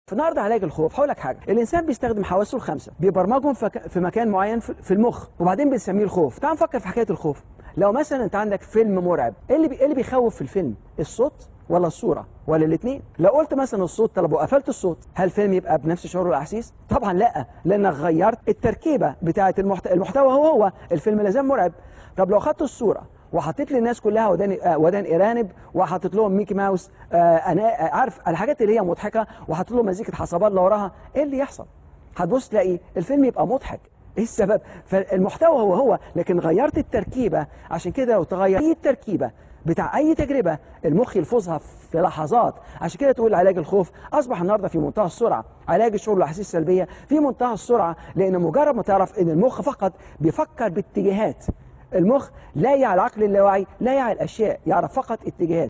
النهارده علاج الخوف هقول لك حاجه الانسان بيستخدم حواسه الخمسه بيبرمجهم فك- في مكان معين في في المخ وبعدين بنسميه الخوف تعال نفكر في حكايه الخوف لو مثلا انت عندك فيلم مرعب ايه اللي بي... إيه اللي بيخوف في الفيلم الصوت ولا الصوره ولا الاثنين لو قلت مثلا الصوت طب وقفلت الصوت هل الفيلم يبقى بنفس شعور والاحاسيس طبعا لا لانك غيرت التركيبه بتاعه المحت... المحتوى هو هو الفيلم لازم مرعب طب لو خدت الصوره وحطيت للناس كلها ودان آه، ودان ارانب وحطيت لهم ميكي ماوس آه، انا آه، عارف الحاجات اللي هي مضحكه وحطيت لهم مزيكه حصبات اللي وراها ايه اللي يحصل هتبص تلاقي الفيلم يبقى مضحك ايه السبب فالمحتوى هو هو لكن غيرت التركيبه عشان كده لو تغير اي التركيبه بتاع اي تجربه المخ يلفظها في لحظات عشان كده تقول علاج الخوف اصبح النهارده في منتهى السرعه علاج الشعور والاحاسيس السلبيه في منتهى السرعه لان مجرد ما تعرف ان المخ فقط بيفكر باتجاهات المخ لا يعي العقل اللاواعي لا يعي الاشياء يعرف فقط اتجاهات